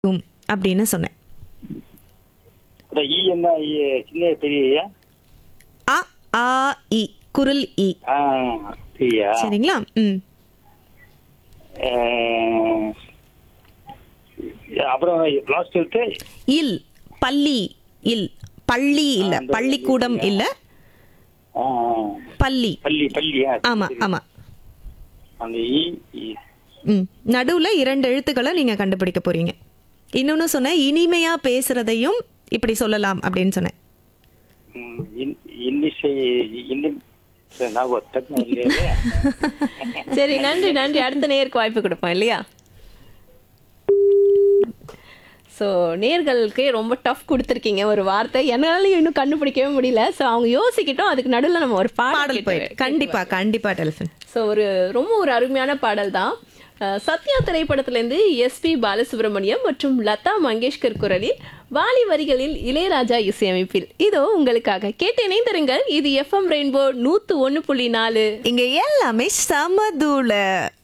உம் அப்படின்னு சொன்னேன் அப்புறம் ஈ என்ன ஈ, சின்ன பெரிய அ ஆ இ குரல் இ ஆ சரியா சரிங்களா ம் அஹ், அப்புறம் லாஸ்ட் எழுத்து இல் பள்ளி இல் பள்ளி இல்ல அந்த பள்ளிக்கூடம் இல்ல ஆ, பள்ளி பள்ளி பள்ளியா ஆமா சரி. ஆமா அந்த ஈ ஈ. ம் நடுவுல இரண்டு எழுத்துக்களை நீங்க கண்டுபிடிக்க போறீங்க இன்னொன்னு சொன்னேன் இனிமையா பேசுறதையும் இப்படி சொல்லலாம் அப்படின்னு சொன்னேன் ம், இன்- இன்னிசை இன்னும் சரி, நான் ஒரு டக்குனு இல்லையே சரி நன்றி நன்றி அடுத்த நேருக்கு வாய்ப்பு கொடுப்போம் இல்லையா ஸோ நேர்களுக்கு ரொம்ப டஃப் கொடுத்துருக்கீங்க ஒரு வார்த்தை என்னாலையும் இன்னும் கண்டுபிடிக்கவே முடியல ஸோ அவங்க யோசிக்கிட்டோம் அதுக்கு நடுவில் நம்ம ஒரு பாடல் பாடல் போயிட்டு கண்டிப்பா கண்டிப்பா டெலிஃபன் ஸோ ஒரு ரொம்ப ஒரு அருமையான பாடல் தான் அஹ், சத்யா திரைப்படத்திலேருந்து எஸ்பி பாலசுப்ரமணியம் மற்றும் லதா மங்கேஷ்கர் குரலில் வாலி வரிகளில் இளையராஜா இசையமைப்பில் இதோ உங்களுக்காக கேட்டு இணைந்திருங்கள் இது எஃப்எம் ரெயின்போ நூற்று ஒன்று புள்ளி நாலு இங்க எல்லாமே சமதூள